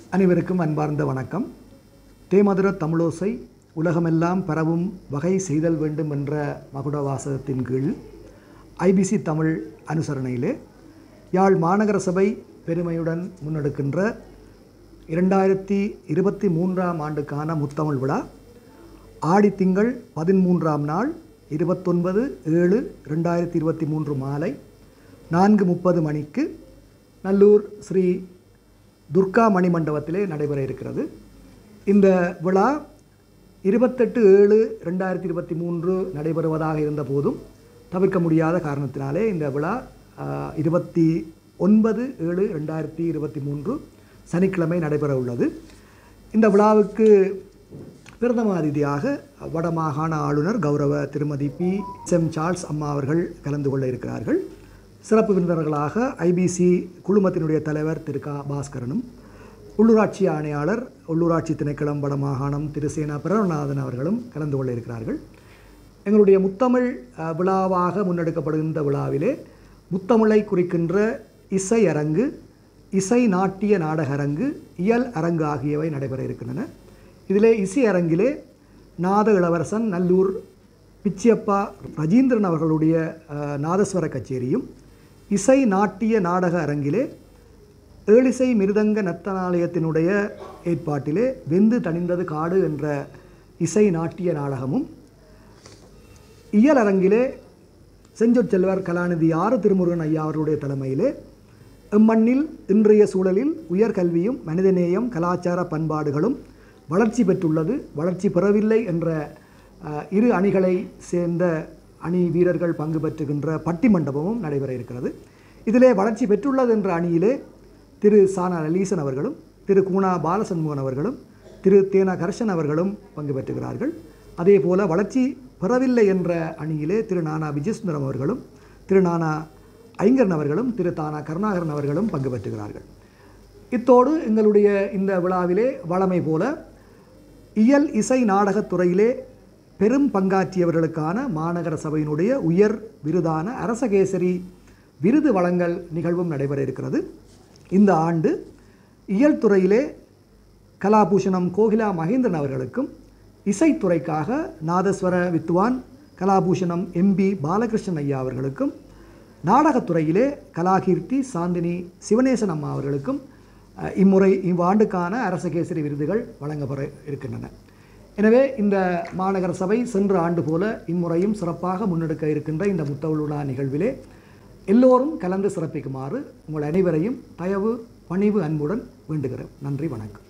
அனைவருக்கும் அன்பார்ந்த வணக்கம் தேமதுர தமிழோசை உலகமெல்லாம் பரவும் வகை செய்தல் வேண்டும் என்ற மகுட வாசகத்தின் கீழ் ஐபிசி தமிழ் அனுசரணையிலே யாழ் மாநகர சபை பெருமையுடன் முன்னெடுக்கின்ற இரண்டாயிரத்தி இருபத்தி மூன்றாம் ஆண்டுக்கான முத்தமிழ் விழா ஆடி திங்கள் பதிமூன்றாம் நாள் இருபத்தொன்பது ஏழு ரெண்டாயிரத்தி இருபத்தி மூன்று மாலை நான்கு முப்பது மணிக்கு நல்லூர் ஸ்ரீ துர்கா மணி மண்டபத்திலே நடைபெற இருக்கிறது இந்த விழா இருபத்தெட்டு ஏழு ரெண்டாயிரத்தி இருபத்தி மூன்று நடைபெறுவதாக இருந்த போதும் தவிர்க்க முடியாத காரணத்தினாலே இந்த விழா ஆஹ், இருபத்தி ஒன்பது ஏழு ரெண்டாயிரத்தி இருபத்தி மூன்று சனிக்கிழமை நடைபெற உள்ளது இந்த விழாவுக்கு பிரதம அதிதியாக வடமாகாண ஆளுநர் கௌரவ திருமதி பி செம் சார்ல்ஸ் அம்மா அவர்கள் கலந்து கொள்ள இருக்கிறார்கள் சிறப்பு விருந்தினர்களாக ஐபிசி குழுமத்தினுடைய தலைவர் திரு கா பாஸ்கரனும் உள்ளூராட்சி ஆணையாளர் உள்ளூராட்சி திணைக்களம் வடமாகாணம் திரு சேனா பிரணநாதன் அவர்களும் கலந்து கொள்ள இருக்கிறார்கள் எங்களுடைய முத்தமிழ் அஹ், விழாவாக முன்னெடுக்கப்படுகின்ற விழாவிலே முத்தமிழை குறிக்கின்ற இசை அரங்கு இசை நாட்டிய நாடக அரங்கு இயல் அரங்கு ஆகியவை நடைபெற இருக்கின்றன இதிலே இசை அரங்கிலே நாத இளவரசன் நல்லூர் பிச்சியப்பா ரஜீந்திரன் அவர்களுடைய அஹ், நாதஸ்வர கச்சேரியும் இசை நாட்டிய நாடக அரங்கிலே ஏழிசை மிருதங்க நத்தனாலயத்தினுடைய ஏற்பாட்டிலே வெந்து தணிந்தது காடு என்ற இசை நாட்டிய நாடகமும் இயல் அரங்கிலே செஞ்சொற் செல்வர் கலாநிதி ஆறு திருமுருகன் ஐயா அவர்களுடைய தலைமையிலே எம்மண்ணில் இன்றைய சூழலில் உயர்கல்வியும் மனிதநேயம் கலாச்சார பண்பாடுகளும் வளர்ச்சி பெற்றுள்ளது வளர்ச்சி பெறவில்லை என்ற அஹ், இரு அணிகளை சேர்ந்த அணி வீரர்கள் பங்கு பெற்றுகின்ற பட்டி மண்டபமும் நடைபெற இருக்கிறது இதிலே வளர்ச்சி பெற்றுள்ளது என்ற அணியிலே திரு சானா லலீசன் அவர்களும் திரு கூணா பாலசண்முகன் அவர்களும் திரு தேனா கர்ஷன் அவர்களும் பங்கு பெற்றுகிறார்கள் அதே போல வளர்ச்சி பெறவில்லை என்ற அணியிலே திரு நானா விஜயசுந்தரம் அவர்களும் திரு நானா ஐங்கரன் அவர்களும் திரு தானா கருணாகரன் அவர்களும் பங்கு பெற்றுகிறார்கள் இத்தோடு எங்களுடைய இந்த விழாவிலே வழமை போல இயல் இசை நாடகத் துறையிலே பெரும் பங்காற்றியவர்களுக்கான மாநகர சபையினுடைய உயர் விருதான அரசகேசரி விருது வழங்கல் நிகழ்வும் நடைபெற இருக்கிறது இந்த ஆண்டு இயல் துறையிலே கலாபூஷணம் கோகிலா மகேந்திரன் அவர்களுக்கும் இசைத்துறைக்காக நாதஸ்வர வித்வான் கலாபூஷணம் எம்பி பாலகிருஷ்ணன் ஐயா அவர்களுக்கும் நாடகத்துறையிலே கலாகீர்த்தி சாந்தினி சிவனேசன் அம்மா அவர்களுக்கும் அஹ், இம்முறை இவ்வாண்டுக்கான அரசகேசரி விருதுகள் வழங்கப்பட இருக்கின்றன எனவே இந்த மாநகர சபை சென்ற ஆண்டு போல இம்முறையும் சிறப்பாக முன்னெடுக்க இருக்கின்ற இந்த முத்தமிழ் விழா நிகழ்விலே எல்லோரும் கலந்து சிறப்பிக்குமாறு உங்கள் அனைவரையும் தயவு பணிவு அன்புடன் வேண்டுகிறேன் நன்றி வணக்கம்